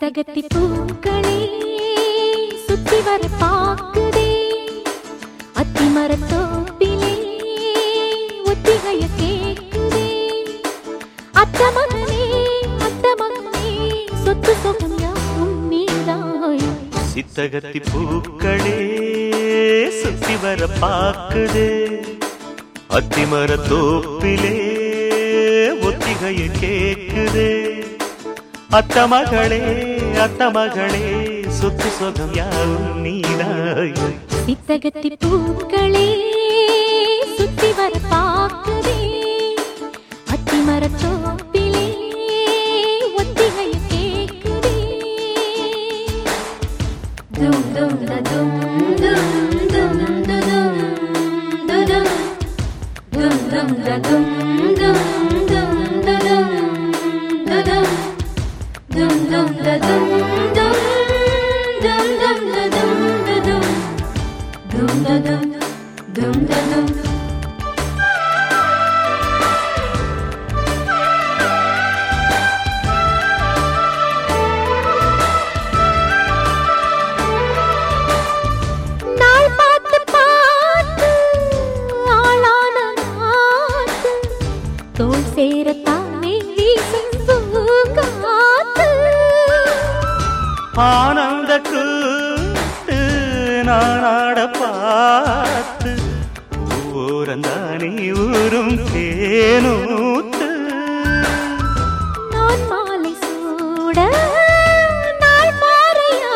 சித்தகத்தி பூக்களே சுத்தி வர பாக்குதே அத்திமரத்தோப்பிலே ஒத்திகைய கேக்குதே அத்த மகனே அத்த மகனே சொத்து சொகம் யாவும் நீதாய் சித்தகத்தி பூக்களே சுத்தி வர பாக்குது அத்திமர தோப்பிலே ஒத்திகைய கேக்குது அத்த மகளே அத்த மகளே சொத்து சொகம் யாவும் நீதாய் சித்தகத்தி பூக்களே சுத்தி வர பாக்குதே அத்திமரத்தோப்பிலே ஒத்திகைய கேக்குதே தும் தும் த தும் தும் தும் து தும் து தும் தும் தும் த தும் தும் தும் து தும் து தும் Dum dum da dum dum dum dum da dum da dum dum da dum dum da dum நாள் பார்த்து பார்த்து ஆளான நாத்து தோல் சேரத்தானே வீசும் பூங்காத்து ஆனந்த கூத்து நானாட பார்த்து ஊரந்தானே ஊரும் தேனூத்து நான் மாலை சூட நாள் பாறையா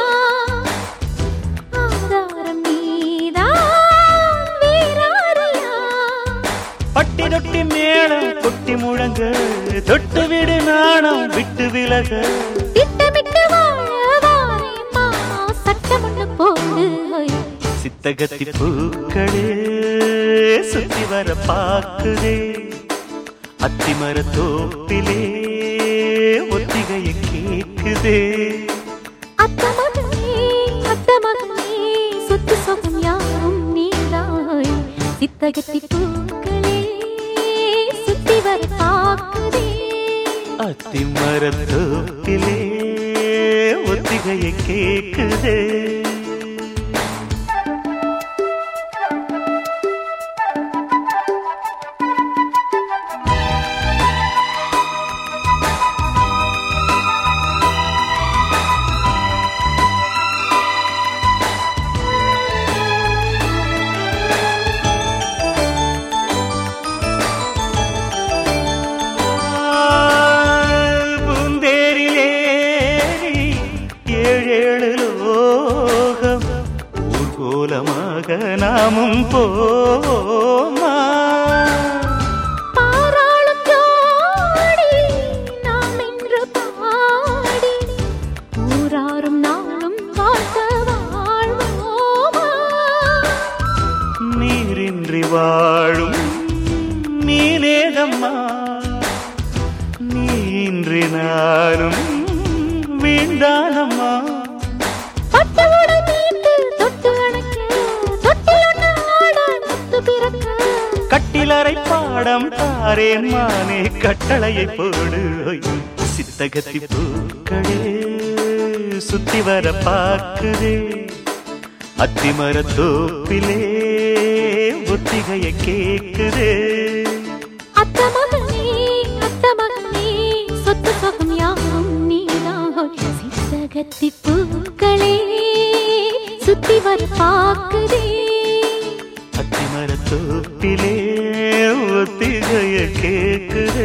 ஆதாரம் நீதான் வீராரியா பட்டி தொட்டி மேளம் கொட்டி முழங்க தொட்டு விடு நாணம் விட்டு விலக திட்டமிட்டு வாழ வாரேம்மா சட்டம் ஒண்ணு போடு சித்தகத்தி பூக்களே சுத்தி வர பாக்குதே அத்திமர தோப்பிலே ஒத்திகைய கேக்குதே அத்த மகனே அத்த மகனே சொத்து சொகம் யாரும் நீதாய் சித்தகத்தி பூக்களே சுத்தி வர பாக்குதே அத்திமர தோப்பிலே ஒத்திகைய கேக்குதே பூந்தேரிலேறி ஏழேழு லோகம் ஊர்கோலமாக நாமும் போமா பாராளும் ஜோடி நாம் என்று பாடி ஊராரும் நாளும் வாழ்த்த வாழ்வோமா நீரின்றி வாழும் நீனேதம்மா நீன்றி நானும் வீண்டானம்மா பட்டவுடன் மீட்டு தொட்டு அணைக்க தொட்டிலொன்னு ஆட முத்து பிறக்க கட்டிலறை பாடம் தாரேன் மானே கட்டளையை போடு சித்தகத்தி பூக்களே சுத்தி வர பார்க்குதே அத்திமர தோப்பிலே ஒத்திகைய கேக்குதே அத்த மகனே அத்த மகனே சொத்து சொகம் யாவும் நீதான் சித்தகத்தி பூக்களே சுத்தி வர பாக்குதே அத்திமர தோப்பிலே ஒத்திகைய கேக்குதே